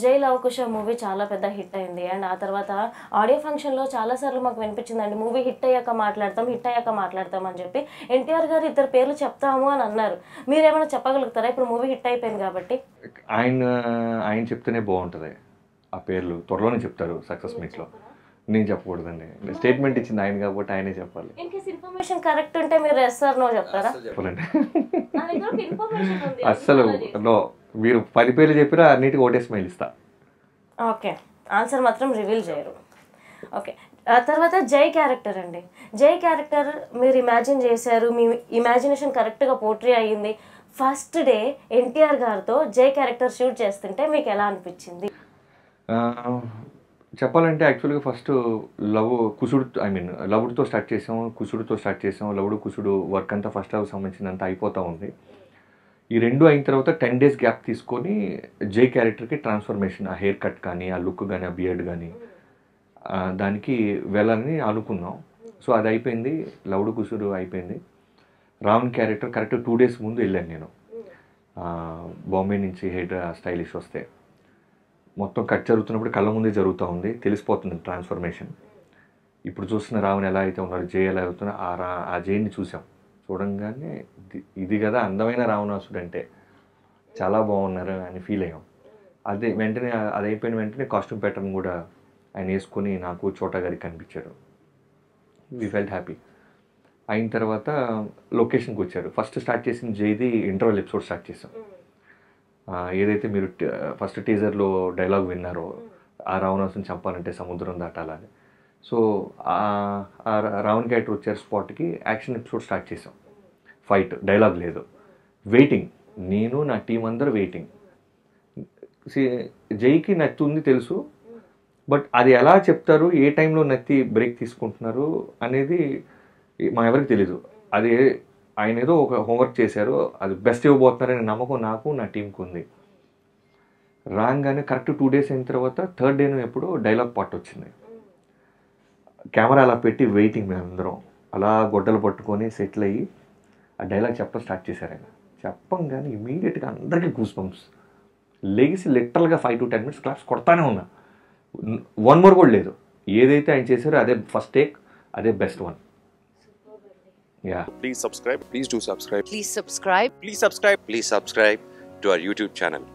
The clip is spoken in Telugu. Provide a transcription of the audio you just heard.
జై లవకుశ మూవీ చాలా పెద్ద హిట్ అయింది అండ్ ఆ తర్వాత ఆడియో ఫంక్షన్లో చాలాసార్లు మాకు వినిపించిందండి మూవీ హిట్ అయ్యాక మాట్లాడతాం హిట్ అయ్యాక మాట్లాడతాం అని చెప్పి ఎన్టీఆర్ గారు ఇద్దరు పేర్లు చెప్తాము అని అన్నారు మీరేమైనా చెప్పగలుగుతారా ఇప్పుడు మూవీ హిట్ అయిపోయింది కాబట్టి ఆయన ఆయన చెప్తేనే బాగుంటుంది ఆ పేర్లు త్వరలోనే చెప్తారు సక్సెస్ మీట్లో నేను చెప్పకూడదండి స్టేట్మెంట్ ఇచ్చింది ఆయన కాబట్టి ఆయనే చెప్పాలి ఇన్ కేస్ ఇన్ఫర్మేషన్ కరెక్ట్ ఉంటే మీరు ఎస్ సార్ నో చెప్తారా చెప్పాలండి నా దగ్గర ఒక information ఉంది. అస్సలు నో మీరు పది పేర్లు చెప్పినా అన్నిటికీ ఒకటే స్మైల్ ఇస్తా ఓకే ఆన్సర్ మాత్రం రివీల్ చేయరు ఓకే ఆ తర్వాత జై క్యారెక్టర్ అండి జై క్యారెక్టర్ మీరు ఇమాజిన్ చేశారు మీ ఇమాజినేషన్ కరెక్ట్గా పోర్ట్రీ అయ్యింది ఫస్ట్ డే ఎన్టీఆర్ గారితో జై క్యారెక్టర్ షూట్ చేస్తుంటే మీకు ఎలా అనిపించింది ఆ, చెప్పాలంటే యాక్చువల్గా first Lav Kusudu I mean లవుడుతో స్టార్ట్ చేసాం కుసుడుతో స్టార్ట్ చేసాం లవుడు కుసుడు వర్క్ అంతా ఫస్ట్ హాఫ్ సంబంధించినంత అయిపోతూ ఉంది ఈ రెండు అయిన తర్వాత టెన్ డేస్ గ్యాప్ తీసుకొని జై క్యారెక్టర్కి ట్రాన్స్ఫర్మేషన్ ఆ హెయిర్ కట్ కానీ ఆ లుక్ కానీ ఆ బియర్డ్ కానీ ఆ, దానికి వెళ్ళాలని అనుకున్నాం సో అది అయిపోయింది లవుడు కుసుడు అయిపోయింది Ravan character correct two days ముందు వెళ్ళాను నేను ఆ, బాంబే నుంచి హెయిర్ స్టైలిష్ వస్తే మొత్తం కట్ జరుగుతున్నప్పుడు కళ్ళ ముందే జరుగుతూ ఉంది తెలిసిపోతుంది ట్రాన్స్ఫర్మేషన్ ఇప్పుడు చూస్తున్న రావణ్ ఎలా అయితే ఉన్నారో జై ఎలా అవుతున్నా ఆ రా ఆ జైని చూసాం చూడంగానే ఇది ఇది కదా అందమైన రావణాసుడు అంటే చాలా బాగున్నారు అని ఫీల్ అయ్యాం అదే వెంటనే అది అయిపోయిన వెంటనే కాస్ట్యూమ్ ప్యాటర్న్ కూడా ఆయన వేసుకొని నాకు చోటా గారికి కనిపించారు వి ఫెల్ట్ హ్యాపీ అయిన తర్వాత లొకేషన్కి వచ్చారు ఫస్ట్ స్టార్ట్ చేసిన జైది ఇంటర్వల్ ఎపిసోడ్ స్టార్ట్ చేసాం ఆ, ఏదైతే మీరు ఫస్ట్ టీజర్లో డైలాగ్ విన్నారో ఆ రావణాసుని చంపాలంటే సముద్రం దాటాలని సో ఆ- ఆ రావణ్ క్యారెక్టర్ వచ్చారు స్పాట్కి యాక్షన్ ఎపిసోడ్ స్టార్ట్ చేసాం ఫైట్ డైలాగ్ లేదు వెయిటింగ్ నేను నా టీం అందరు వెయిటింగ్ జైకి నత్తి ఉంది తెలుసు బట్ అది ఎలా చెప్తారు ఏ టైంలో నత్తి బ్రేక్ తీసుకుంటున్నారు అనేది మా ఎవరికి తెలీదు అది ఆయన ఏదో ఒక హోంవర్క్ చేశారు అది బెస్ట్ ఇవ్వబోతున్నారనే నమ్మకం నాకు నా టీంకి ఉంది రాగానే కరెక్ట్ టూ డేస్ అయిన తర్వాత థర్డ్ డేను ఎప్పుడు డైలాగ్ పార్ట్ వచ్చింది కెమెరా అలా పెట్టి వెయిటింగ్ మేమందరం అలా గొడ్డలు పట్టుకొని సెటిల్ అయ్యి ఆ డైలాగ్ చెప్పడం స్టార్ట్ చేశారు ఆయన చెప్పంగానే ఇమీడియట్గా అందరికీ గూస్ బంప్స్ లెగిసి లిటరల్గా five to ten minutes claps కొడతానే ఉన్నా వన్ మోర్ కూడా లేదు ఏదైతే ఆయన చేశారో అదే ఫస్ట్ టేక్ అదే best one yeah Please subscribe. Please do subscribe. Please subscribe. Please subscribe. Please subscribe to our YouTube channel.